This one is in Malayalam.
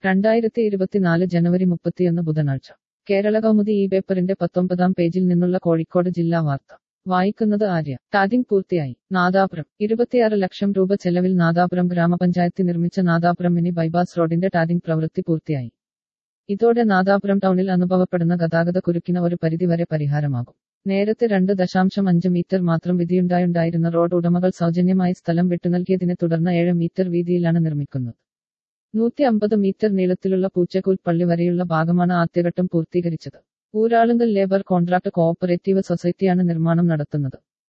രണ്ടായിരത്തി ഇരുപത്തിനാല് ജനുവരി മുപ്പത്തിയൊന്ന് ബുധനാഴ്ച കേരള കൗമുദി ഈ പേപ്പറിന്റെ പത്തൊമ്പതാം പേജിൽ നിന്നുള്ള കോഴിക്കോട് ജില്ലാ വാർത്ത വായിക്കുന്നത് ആര്യ ടാഗിംഗ് പൂർത്തിയായി നാദാപുരം ഇരുപത്തിയാറ് ലക്ഷം രൂപ ചെലവിൽ നാദാപുരം ഗ്രാമപഞ്ചായത്ത് നിർമ്മിച്ച നാദാപുരം മിനി ബൈപാസ് റോഡിന്റെ ടാഗിംഗ് പ്രവൃത്തി പൂർത്തിയായി ഇതോടെ നാദാപുരം ടൗണിൽ അനുഭവപ്പെടുന്ന ഗതാഗത കുരുക്കിന് ഒരു പരിധിവരെ പരിഹാരമാകും നേരത്തെ രണ്ട് ദശാംശം അഞ്ച് മീറ്റർ മാത്രം വീതിയുണ്ടായുണ്ടായിരുന്ന റോഡ് ഉടമകൾ സൗജന്യമായി സ്ഥലം വിട്ടുനൽകിയതിനെ തുടർന്ന് ഏഴ് മീറ്റർ വീതിയിലാണ് നിർമ്മിക്കുന്നത് നൂറ്റി അമ്പത് മീറ്റർ നീളത്തിലുള്ള പൂച്ചക്കൂൽ പള്ളി വരെയുള്ള ഭാഗമാണ് ആദ്യഘട്ടം പൂർത്തീകരിച്ചത് ഊരാളുങ്കൽ ലേബർ കോൺട്രാക്ട് കോഓപ്പറേറ്റീവ് സൊസൈറ്റിയാണ് നിർമ്മാണം നടത്തുന്നത്